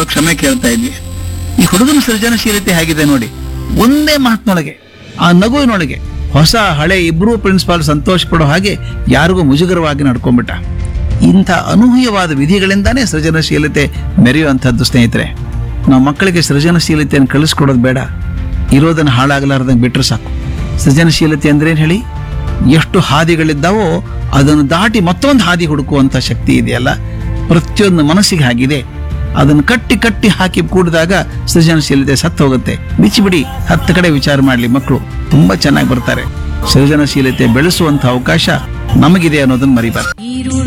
ಕ್ಷಮೆ ಕೇಳ್ತಾ ಇದ್ವಿ ಈ ಹುಡುಗನ ಸೃಜನಶೀಲತೆ ಹೇಗಿದೆ ನೋಡಿ ಒಂದೇ ಮಾತಿನೊಳಗೆ ಆ ನಗುವಿನೊಳಗೆ ಹೊಸ ಹಳೆ ಇಬ್ರು ಪ್ರಿನ್ಸಿಪಾಲ್ ಸಂತೋಷ ಪಡೋ ಹಾಗೆ ಯಾರಿಗೂ ಮುಜುಗರವಾಗಿ ನಡ್ಕೊಂಡ್ಬಿಟ್ಟ ಇಂಥ ಅನೂಹ್ಯವಾದ ವಿಧಿಗಳಿಂದಾನೇ ಸೃಜನಶೀಲತೆ ಮೆರೆಯುವಂಥದ್ದು ಸ್ನೇಹಿತರೆ ನಾವು ಮಕ್ಕಳಿಗೆ ಸೃಜನಶೀಲತೆಯನ್ನು ಕಲಿಸ್ಕೊಡೋದು ಬೇಡ ಇರೋದನ್ನು ಹಾಳಾಗಲಾರ್ದಂಗೆ ಬಿಟ್ಟರೆ ಸಾಕು ಸೃಜನಶೀಲತೆ ಅಂದ್ರೆ ಏನ್ ಹೇಳಿ ಎಷ್ಟು ಹಾದಿಗಳಿದ್ದಾವೋ ಅದನ್ನು ದಾಟಿ ಮತ್ತೊಂದು ಹಾದಿ ಹುಡುಕುವಂತ ಶಕ್ತಿ ಇದೆಯಲ್ಲ ಪ್ರತಿಯೊಂದು ಮನಸ್ಸಿಗೆ ಆಗಿದೆ ಅದನ್ನು ಕಟ್ಟಿ ಕಟ್ಟಿ ಹಾಕಿ ಕೂಡಿದಾಗ ಸೃಜನಶೀಲತೆ ಸತ್ತು ಹೋಗುತ್ತೆ ಬಿಚ್ಚಿಬಿಡಿ ಹತ್ತು ಕಡೆ ವಿಚಾರ ಮಾಡಲಿ ಮಕ್ಕಳು ತುಂಬಾ ಚೆನ್ನಾಗಿ ಬರ್ತಾರೆ ಸೃಜನಶೀಲತೆ ಬೆಳೆಸುವಂತ ಅವಕಾಶ ನಮಗಿದೆ ಅನ್ನೋದನ್ನ ಮರಿಬಾರ್ದು